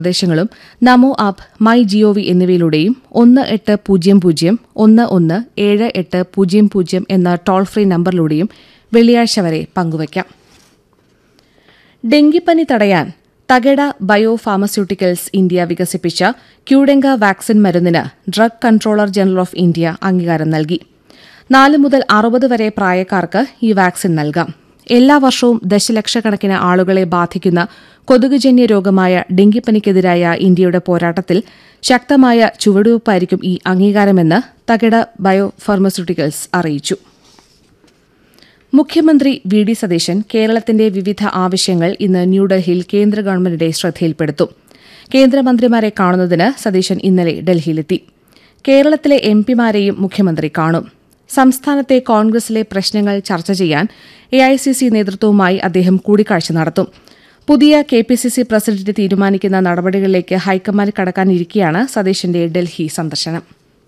നിർദ്ദേശങ്ങളും NaMo app my G O V എന്നിവയിലൂടെയും ഒന്ന് എട്ട് പൂജ്യം പൂജ്യം ഒന്ന് ഒന്ന് ഏഴ് എട്ട് പൂജ്യം പൂജ്യം എന്ന ടോൾ ഫ്രീ നമ്പറിലൂടെയും വെള്ളിയാഴ്ച വരെ പങ്കുവയ്ക്കാം ഡെങ്കിപ്പനി തടയാൻ തകട ബയോ ഫാർമസ്യൂട്ടിക്കൽസ് ഇന്ത്യ വികസിപ്പിച്ച ക്യൂഡെങ്ക വാക്സിൻ മരുന്നിന് drug controller general of India അംഗീകാരം നൽകി നാല് മുതൽ അറുപത് വരെ പ്രായക്കാർക്ക് ഈ വാക്സിൻ നൽകാം എല്ലാ വർഷവും ദശലക്ഷക്കണക്കിന് ആളുകളെ ബാധിക്കുന്ന കൊതുകുജന്യ രോഗമായ ഡെങ്കിപ്പനിക്കെതിരായ ഇന്ത്യയുടെ പോരാട്ടത്തിൽ ശക്തമായ ചുവടുവയ്പ്പായിരിക്കും ഈ അംഗീകാരമെന്ന് തകട ബയോ ഫാർമസ്യൂട്ടിക്കൽസ് അറിയിച്ചു മുഖ്യമന്ത്രി വി ഡി സതീശൻ കേരളത്തിന്റെ വിവിധ ആവശ്യങ്ങൾ ഇന്ന് ന്യൂഡൽഹിയിൽ കേന്ദ്ര ഗവൺമെന്റിന്റെ ശ്രദ്ധയിൽപ്പെടുത്തും കേന്ദ്രമന്ത്രിമാരെ കാണുന്നതിന് സതീശൻ ഇന്നലെ ഡൽഹിയിലെത്തി കേരളത്തിലെ എം പിമാരെയും മുഖ്യമന്ത്രി കാണും സംസ്ഥാനത്തെ കോൺഗ്രസിലെ പ്രശ്നങ്ങൾ ചർച്ച ചെയ്യാൻ എഐസിസി നേതൃത്വവുമായി അദ്ദേഹം കൂടിക്കാഴ്ച നടത്തും പുതിയ K P C C president തീരുമാനിക്കുന്ന നടപടികളിലേക്ക് ഹൈക്കമാൻഡ് കടക്കാനിരിക്കെയാണ് സതീശന്റെ ഡൽഹി സന്ദർശനം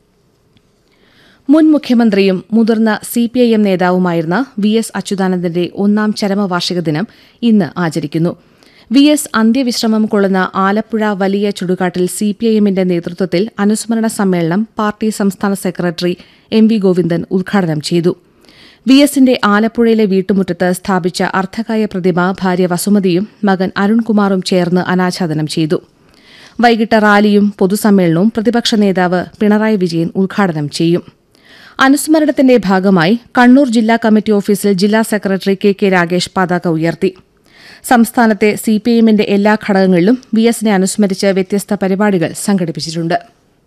മുൻ മുഖ്യമന്ത്രിയും മുതിർന്ന സിപിഐഎം നേതാവുമായിരുന്ന വി എസ് അച്യുതാനന്ദന്റെ ഒന്നാം ചരമവാർഷിക ദിനം ഇന്ന് ആചരിക്കുന്നു വി എസ് അന്ത്യവിശ്രമം കൊള്ളുന്ന ആലപ്പുഴ വലിയ ചുടുകാട്ടിൽ സിപിഐഎമ്മിന്റെ നേതൃത്വത്തിൽ അനുസ്മരണ സമ്മേളനം പാർട്ടി സംസ്ഥാന സെക്രട്ടറി എം വി ഗോവിന്ദൻ ഉദ്ഘാടനം ചെയ്തു വി എസിന്റെ ആലപ്പുഴയിലെ വീട്ടുമുറ്റത്ത് സ്ഥാപിച്ച അർദ്ധകായ പ്രതിമ ഭാര്യ വസുമതിയും മകൻ അരുൺകുമാറും ചേർന്ന് അനാച്ഛാദനം ചെയ്തു വൈകിട്ട് റാലിയും പൊതുസമ്മേളനവും പ്രതിപക്ഷ നേതാവ് പിണറായി വിജയൻ ഉദ്ഘാടനം ചെയ്യും അനുസ്മരണത്തിന്റെ ഭാഗമായി കണ്ണൂർ ജില്ലാ കമ്മിറ്റി ഓഫീസിൽ ജില്ലാ സെക്രട്ടറി കെ കെ രാഗേഷ് പതാക ഉയർത്തി സംസ്ഥാനത്തെ സിപിഐഎമ്മിന്റെ എല്ലാ ഘടകങ്ങളിലും വി എസിനെ അനുസ്മരിച്ച് വ്യത്യസ്ത പരിപാടികൾ സംഘടിപ്പിച്ചിട്ടുണ്ട്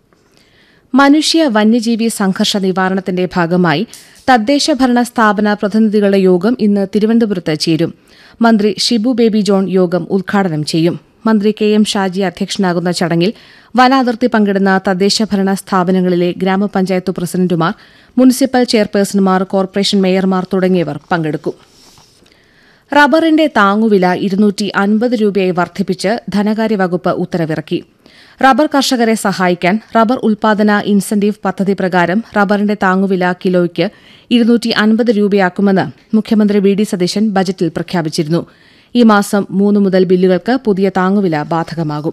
മനുഷ്യ വന്യജീവി സംഘർഷ നിവാരണത്തിന്റെ ഭാഗമായി തദ്ദേശ ഭരണ സ്ഥാപന പ്രതിനിധികളുടെ യോഗം ഇന്ന് തിരുവനന്തപുരത്ത് ചേരും മന്ത്രി ഷിബു ബേബി ജോൺ യോഗം ഉദ്ഘാടനം ചെയ്യും മന്ത്രി കെ എം ഷാജി അധ്യക്ഷനാകുന്ന ചടങ്ങിൽ വനാതിർത്തി പങ്കിടുന്ന തദ്ദേശ ഭരണ സ്ഥാപനങ്ങളിലെ ഗ്രാമപഞ്ചായത്ത് പ്രസിഡന്റുമാർ മുനിസിപ്പൽ ചെയർപേഴ്സൺമാർ കോർപ്പറേഷൻ മേയർമാർ തുടങ്ങിയവർ പങ്കെടുക്കും റബ്ബറിന്റെ താങ്ങുവില ഇരുന്നൂറ്റി അൻപത് രൂപയായി വർദ്ധിപ്പിച്ച് ധനകാര്യ വകുപ്പ് ഉത്തരവിറക്കി റബ്ബർ കർഷകരെ സഹായിക്കാൻ റബ്ബർ ഉൽപാദന ഇൻസെന്റീവ് പദ്ധതി പ്രകാരം റബ്ബറിന്റെ താങ്ങുവില കിലോയ്ക്ക് ഇരുന്നൂറ്റി അൻപത് രൂപയാക്കുമെന്ന് മുഖ്യമന്ത്രി വി ഡി സതീശൻ ബജറ്റിൽ പ്രഖ്യാപിച്ചിരുന്നു ഈ മാസം മൂന്ന് മുതൽ ബില്ലുകൾക്ക് പുതിയ താങ്ങുവില ബാധകമാകും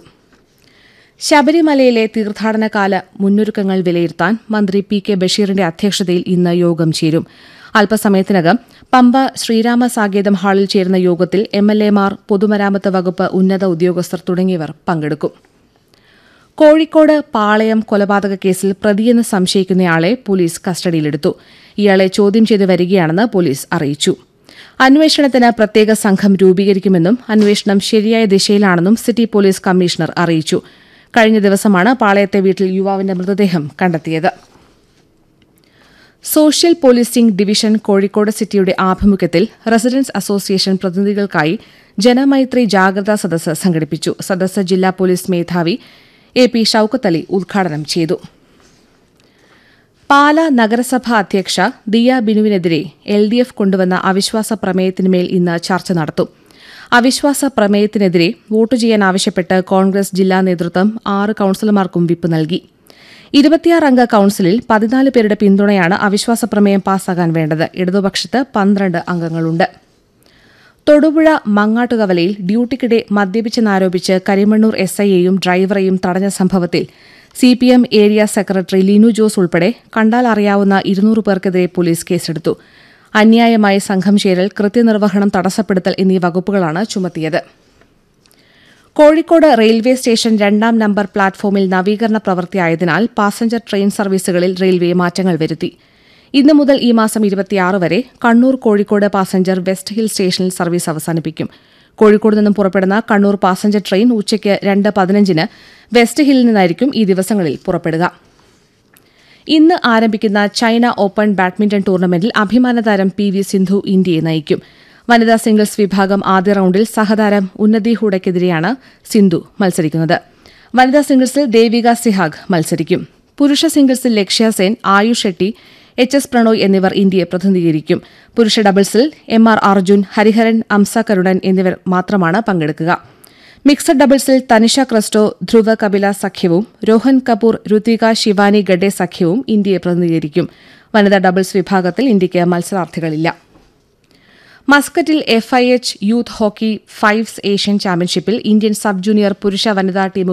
ശബരിമലയിലെ തീർത്ഥാടനകാല മുന്നൊരുക്കങ്ങൾ വിലയിരുത്താൻ മന്ത്രി പി കെ ബഷീറിന്റെ അധ്യക്ഷതയിൽ ഇന്ന് യോഗം ചേരും അല്പസമയത്തിനകം പമ്പ ശ്രീരാമ സാകേതം ഹാളിൽ ചേരുന്ന യോഗത്തിൽ എം എൽ എമാർ പൊതുമരാമത്ത് വകുപ്പ് ഉന്നത ഉദ്യോഗസ്ഥർ തുടങ്ങിയവർ പങ്കെടുക്കും കോഴിക്കോട് പാളയം കൊലപാതക കേസിൽ പ്രതിയെന്ന് സംശയിക്കുന്നയാളെ പോലീസ് കസ്റ്റഡിയിലെടുത്തു ഇയാളെ ചോദ്യം ചെയ്തു വരികയാണെന്ന് പോലീസ് അറിയിച്ചു അന്വേഷണത്തിന് പ്രത്യേക സംഘം രൂപീകരിക്കുമെന്നും അന്വേഷണം ശരിയായ ദിശയിലാണെന്നും സിറ്റി പോലീസ് കമ്മീഷണർ അറിയിച്ചു കഴിഞ്ഞ ദിവസമാണ് പാളയത്തെ വീട്ടിൽ യുവാവിന്റെ മൃതദേഹം കണ്ടെത്തിയത് സോഷ്യൽ പോലീസിംഗ് ഡിവിഷൻ കോഴിക്കോട് സിറ്റിയുടെ ആഭിമുഖ്യത്തിൽ റെസിഡൻസ് അസോസിയേഷൻ പ്രതിനിധികൾക്കായി ജനമൈത്രി ജാഗ്രതാ സദസ്സ് സംഘടിപ്പിച്ചു സദസ്സ് ജില്ലാ പോലീസ് മേധാവി എ പി ഷൌക്കത്ത് അലി ഉദ്ഘാടനം ചെയ്തു പാല നഗരസഭ അധ്യക്ഷ ദിയ ബിനുവിനെതിരെ എൽ ഡി എഫ് കൊണ്ടുവന്ന അവിശ്വാസ പ്രമേയത്തിന്മേൽ ഇന്ന് ചർച്ച നടത്തും അവിശ്വാസ പ്രമേയത്തിനെതിരെ വോട്ട് ചെയ്യാൻ ആവശ്യപ്പെട്ട് കോൺഗ്രസ് ജില്ലാ നേതൃത്വം ആറ് കൌൺസിലർമാർക്കും വിപ്പ് നൽകി ഇരുപത്തിയാറംഗ കൌൺസിലിൽ പതിനാല് പേരുടെ പിന്തുണയാണ് അവിശ്വാസ പ്രമേയം പാസ്സാകാൻ വേണ്ടത് ഇടതുപക്ഷത്ത് പന്ത്രണ്ട് അംഗങ്ങളുണ്ട് തൊടുപുഴ മങ്ങാട്ടുകവലയിൽ ഡ്യൂട്ടിക്കിടെ മദ്യപിച്ചെന്നാരോപിച്ച് കരിമണ്ണൂർ എസ് ഐയെയും ഡ്രൈവറെയും തടഞ്ഞ സംഭവത്തിൽ CPM area secretary Linu Jose ഉൾപ്പെടെ കണ്ടാൽ അറിയാവുന്ന ഇരുന്നൂറ് പേർക്കെതിരെ പോലീസ് കേസെടുത്തു അന്യായമായ സംഘം ചേരൽ കൃത്യനിർവഹണം തടസ്സപ്പെടുത്തൽ എന്നീ വകുപ്പുകളാണ് ചുമത്തിയത് കോഴിക്കോട് റെയിൽവേ സ്റ്റേഷൻ രണ്ടാം നമ്പർ പ്ലാറ്റ്ഫോമിൽ നവീകരണ പ്രവൃത്തിയായതിനാൽ പാസഞ്ചർ ട്രെയിൻ സർവീസുകളിൽ റെയിൽവേ മാറ്റങ്ങൾ വരുത്തി ഇന്ന് മുതൽ ഈ മാസം ഇരുപത്തിയാറ് വരെ Kannur Kozhikode passenger West Hill സ്റ്റേഷനിൽ സർവീസ് അവസാനിപ്പിക്കും കോഴിക്കോട് നിന്നും പുറപ്പെടുന്ന കണ്ണൂർ പാസഞ്ചർ ട്രെയിൻ ഉച്ചയ്ക്ക് രണ്ട് പതിനഞ്ചിന് വെസ്റ്റ് ഹില്ലിൽ നിന്നായിരിക്കും ഈ ദിവസങ്ങളിൽ പുറപ്പെടുക ഇന്ന് ആരംഭിക്കുന്ന ചൈന ഓപ്പൺ ബാഡ്മിന്റൺ ടൂർണമെന്റിൽ അഭിമാന താരം പി വി സിന്ധു ഇന്ത്യയെ നയിക്കും വനിതാ സിംഗിൾസ് വിഭാഗം ആദ്യ റൌണ്ടിൽ സഹതാരം ഉന്നതി ഹൂഡയ്ക്കെതിരെയാണ് സിന്ധു മത്സരിക്കുന്നത് വനിതാ സിംഗിൾസിൽ ദേവിക സിഹാഗ് മത്സരിക്കും പുരുഷ സിംഗിൾസിൽ ലക്ഷ്യ സെൻ ആയുഷ് ഷെട്ടി എച്ച് എസ് പ്രണോയ് എന്നിവർ ഇന്ത്യയെ പ്രതിനിധീകരിക്കും പുരുഷ ഡബിൾസിൽ എം ആർ അർജുൻ ഹരിഹരൻ അംസ കരുണൻ എന്നിവർ മാത്രമാണ് പങ്കെടുക്കുക മിക്സഡ് ഡബിൾസിൽ തനിഷ ക്രിസ്റ്റോ ധ്രുവ കപില സഖ്യവും രോഹൻ കപൂർ ഋത്വിക ശിവാനി ഗഡെ സഖ്യവും ഇന്ത്യയെ പ്രതിനിധീകരിക്കും വനിതാ ഡബിൾസ് വിഭാഗത്തിൽ ഇന്ത്യയ്ക്ക് മത്സരാർത്ഥികളില്ല മസ്കറ്റിൽ F I H youth hockey fives Asian ചാമ്പ്യൻഷിപ്പിൽ ഇന്ത്യൻ സബ് ജൂനിയർ പുരുഷ വനിതാ ടീമുകൾ